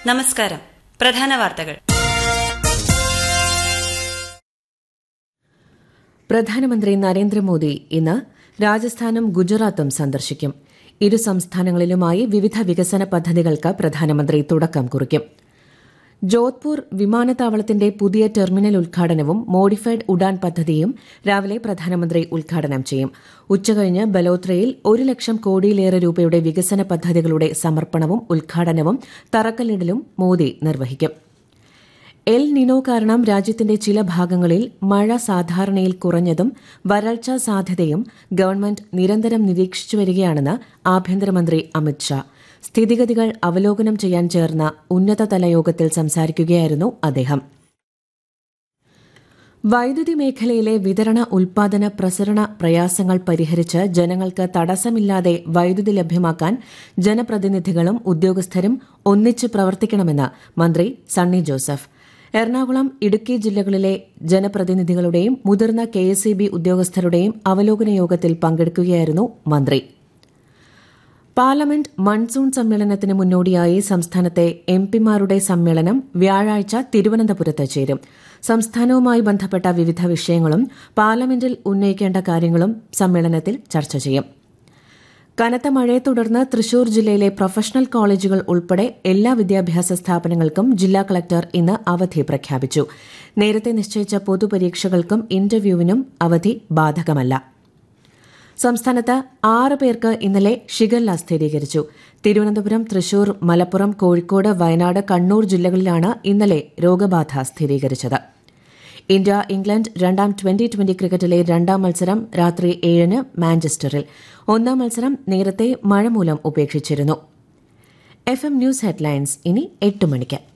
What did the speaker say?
നമസ്കാരം പ്രധാന വാർത്തകൾ പ്രധാനമന്ത്രി നരേന്ദ്രമോദി ഇന്ന് രാജസ്ഥാനും ഗുജറാത്തും സന്ദർശിക്കും ഇരു സംസ്ഥാനങ്ങളിലുമായി വിവിധ വികസന പദ്ധതികൾക്ക് പ്രധാനമന്ത്രി തുടക്കം കുറിക്കും ജോധ്പൂർ വിമാനത്താവളത്തിന്റെ പുതിയ ടെർമിനൽ ഉദ്ഘാടനവും മോഡിഫൈഡ് ഉഡാൻ പദ്ധതിയും രാവിലെ പ്രധാനമന്ത്രി ഉദ്ഘാടനം ചെയ്യും ഉച്ചകഴിഞ്ഞ് ബലോത്രയിൽ ഒരു ലക്ഷം കോടിയിലേറെ രൂപയുടെ വികസന പദ്ധതികളുടെ സമർപ്പണവും ഉദ്ഘാടനവും തറക്കല്ലിടലും മോദി നിർവഹിക്കും എൽ നിനോ കാരണം രാജ്യത്തിന്റെ ചില ഭാഗങ്ങളിൽ മഴ സാധാരണയിൽ കുറഞ്ഞതും വരൾച്ച സാധ്യതയും ഗവൺമെന്റ് നിരന്തരം നിരീക്ഷിച്ചു വരികയാണെന്ന് ആഭ്യന്തരമന്ത്രി അമിത്ഷാ സ്ഥിതിഗതികൾ അവലോകനം ചെയ്യാൻ ചേർന്ന ഉന്നതതല യോഗത്തിൽ സംസാരിക്കുകയായിരുന്നു അദ്ദേഹം വൈദ്യുതി മേഖലയിലെ വിതരണ ഉൽപാദന പ്രസരണ പ്രയാസങ്ങൾ പരിഹരിച്ച് ജനങ്ങൾക്ക് തടസ്സമില്ലാതെ വൈദ്യുതി ലഭ്യമാക്കാൻ ജനപ്രതിനിധികളും ഉദ്യോഗസ്ഥരും ഒന്നിച്ച് പ്രവർത്തിക്കണമെന്ന് മന്ത്രി സണ്ണി ജോസഫ് എറണാകുളം ഇടുക്കി ജില്ലകളിലെ ജനപ്രതിനിധികളുടെയും മുതിർന്ന കെ ഉദ്യോഗസ്ഥരുടെയും അവലോകന യോഗത്തിൽ പങ്കെടുക്കുകയായിരുന്നു മന്ത്രി പാർലമെന്റ് മൺസൂൺ സമ്മേളനത്തിന് മുന്നോടിയായി സംസ്ഥാനത്തെ എം പിമാരുടെ സമ്മേളനം വ്യാഴാഴ്ച തിരുവനന്തപുരത്ത് ചേരും സംസ്ഥാനവുമായി ബന്ധപ്പെട്ട വിവിധ വിഷയങ്ങളും പാർലമെന്റിൽ ഉന്നയിക്കേണ്ട കാര്യങ്ങളും സമ്മേളനത്തിൽ ചർച്ച ചെയ്യും കനത്ത മഴയെ തുടർന്ന് തൃശൂർ ജില്ലയിലെ പ്രൊഫഷണൽ കോളേജുകൾ ഉൾപ്പെടെ എല്ലാ വിദ്യാഭ്യാസ സ്ഥാപനങ്ങൾക്കും ജില്ലാ കളക്ടർ ഇന്ന് അവധി പ്രഖ്യാപിച്ചു നേരത്തെ നിശ്ചയിച്ച പൊതുപരീക്ഷകൾക്കും ഇന്റർവ്യൂവിനും അവധി ബാധകമല്ല സംസ്ഥാനത്ത് ആറ് പേർക്ക് ഇന്നലെ ഷിഗല്ല സ്ഥിരീകരിച്ചു തിരുവനന്തപുരം തൃശൂർ മലപ്പുറം കോഴിക്കോട് വയനാട് കണ്ണൂർ ജില്ലകളിലാണ് ഇന്നലെ രോഗബാധ സ്ഥിരീകരിച്ചത് ഇന്ത്യ ഇംഗ്ലണ്ട് രണ്ടാം ട്വന്റി ട്വന്റി ക്രിക്കറ്റിലെ രണ്ടാം മത്സരം രാത്രി ഏഴിന് മാഞ്ചസ്റ്ററിൽ ഒന്നാം മത്സരം നേരത്തെ മഴ മൂലം ഉപേക്ഷിച്ചിരുന്നു എഫ് എം ന്യൂസ് ഹെഡ്ലൈൻസ് ഇനി എട്ട് മണിക്ക്